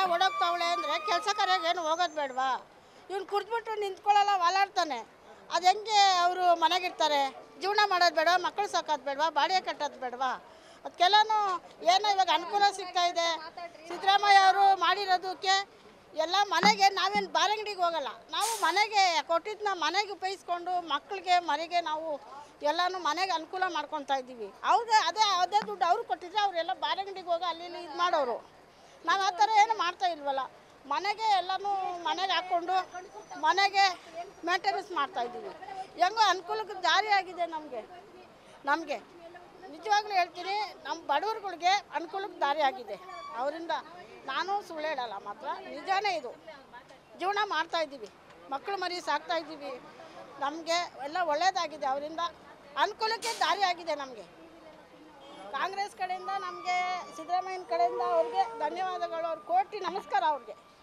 ಓಡೋಗ್ತಾವಳೆ ಅಂದರೆ ಕೆಲಸ ಕಾರ್ಯಾಗ ಏನು ಹೋಗೋದು ಬೇಡವಾ ಇವ್ನು ಕುಡ್ದ್ಬಿಟ್ಟು ನಿಂತ್ಕೊಳ್ಳಲ್ಲ ವಾಲಾಡ್ತಾನೆ ಅದು ಹೆಂಗೆ ಅವರು ಮನೆಗಿರ್ತಾರೆ ಜೀವನ ಮಾಡೋದು ಬೇಡ ಮಕ್ಕಳು ಸಾಕೋದು ಬೇಡವಾ ಬಾಡಿಗೆ ಕಟ್ಟೋದು ಬೇಡವಾ ಅದಕ್ಕೆಲ್ಲನೂ ಏನೋ ಇವಾಗ ಅನುಕೂಲ ಸಿಗ್ತಾ ಇದೆ ಸಿದ್ದರಾಮಯ್ಯ ಅವರು ಮಾಡಿರೋದಕ್ಕೆ ಎಲ್ಲ ಮನೆಗೆ ನಾವೇನು ಬಾರಂಗಡಿಗೆ ಹೋಗಲ್ಲ ನಾವು ಮನೆಗೆ ಕೊಟ್ಟಿದ್ದನ್ನ ಮನೆಗೆ ಉಪಯೋಗಿಸ್ಕೊಂಡು ಮಕ್ಕಳಿಗೆ ಮನೆಗೆ ನಾವು ಎಲ್ಲನೂ ಮನೆಗೆ ಅನುಕೂಲ ಮಾಡ್ಕೊತಾ ಇದ್ದೀವಿ ಅವ್ರಿಗೆ ಅದೇ ಅದೇ ದುಡ್ಡು ಅವ್ರು ಕೊಟ್ಟಿದ್ರೆ ಅವರೆಲ್ಲ ಬಾರಂಗಡಿಗೆ ಹೋಗಿ ಅಲ್ಲಿ ಇಲ್ಲಿ ಇದು ಮಾಡೋರು ನಾವು ಆ ಥರ ಏನು ಮಾಡ್ತಾ ಇಲ್ವಲ್ಲ ಮನೆಗೆ ಎಲ್ಲನೂ ಮನೆಗೆ ಹಾಕ್ಕೊಂಡು ಮನೆಗೆ ಮೇಂಟೆನೆನ್ಸ್ ಮಾಡ್ತಾ ಇದ್ದೀವಿ ಹೆಂಗೋ ಅನುಕೂಲಕ್ಕೆ ದಾರಿ ಆಗಿದೆ ನಮಗೆ ನಮಗೆ ನಿಜವಾಗ್ಲೂ ಹೇಳ್ತೀನಿ ನಮ್ಮ ಬಡವ್ರುಗಳಿಗೆ ಅನುಕೂಲಕ್ಕೆ ದಾರಿ ಆಗಿದೆ ಅವರಿಂದ ನಾನು ಸುಳ್ಳು ಹೇಳಲ್ಲ ಮಾತ್ರ ನಿಜಾನೇ ಇದು ಜೀವನ ಮಾಡ್ತಾ ಇದ್ದೀವಿ ಮಕ್ಕಳು ಮರಿ ಸಾಕ್ತಾ ಇದ್ದೀವಿ ನಮಗೆ ಎಲ್ಲ ಒಳ್ಳೆಯದಾಗಿದೆ ಅವರಿಂದ ಅನುಕೂಲಕ್ಕೆ ದಾರಿ ಆಗಿದೆ ನಮಗೆ ಕಾಂಗ್ರೆಸ್ ಕಡೆಯಿಂದ ನಮಗೆ ಸಿದ್ದರಾಮಯ್ಯನ ಕಡೆಯಿಂದ ಅವ್ರಿಗೆ ಧನ್ಯವಾದಗಳು ಅವ್ರ ಕೋಟಿ ನಮಸ್ಕಾರ ಅವ್ರಿಗೆ